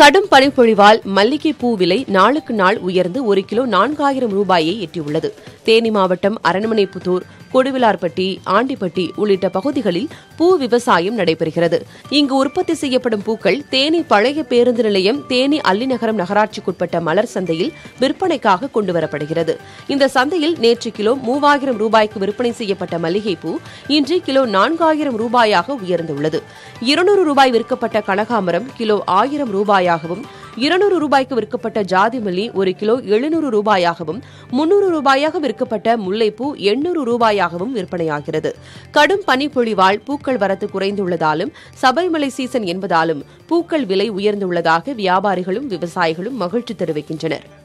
கடும் பனிப்பொழிவால் மல்லிகை பூ விலை நாளுக்கு நாள் உயர்ந்து ஒரு கிலோ நான்காயிரம் ரூபாயை எட்டியுள்ளது தேனி மாவட்டம் அரண்மனைப்புத்தூர் கொடுவிலார்பட்டி ஆண்டிப்பட்டி உள்ளிட்ட பகுதிகளில் பூ விவசாயம் நடைபெறுகிறது இங்கு உற்பத்தி செய்யப்படும் பூக்கள் தேனி பழைய பேருந்து நிலையம் தேனி அல்லிநகரம் நகராட்சிக்குட்பட்ட மலர் சந்தையில் விற்பனைக்காக கொண்டுவரப்படுகிறது இந்த சந்தையில் நேற்று கிலோ மூவாயிரம் ரூபாய்க்கு விற்பனை செய்யப்பட்ட மல்லிகை பூ இன்று கிலோ நான்காயிரம் ரூபாயாக உயர்ந்துள்ளது இருநூறு ரூபாய் விற்கப்பட்ட கனகாமரம் கிலோ ஆயிரம் ரூபாயாகவும் இருநூறு ரூபாய்க்கு விற்கப்பட்ட ஜாதி மல்லி ஒரு கிலோ எழுநூறு ரூபாயாகவும் முன்னூறு ரூபாயாக விற்கப்பட்ட முல்லைப்பூ எண்ணூறு ரூபாயாகவும் விற்பனையாகிறது கடும் பனிப்பொழிவால் பூக்கள் வரத்து குறைந்துள்ளதாலும் சபரிமலை சீசன் என்பதாலும் பூக்கள் விலை உயர்ந்துள்ளதாக வியாபாரிகளும் விவசாயிகளும் மகிழ்ச்சி தெரிவிக்கின்றனர்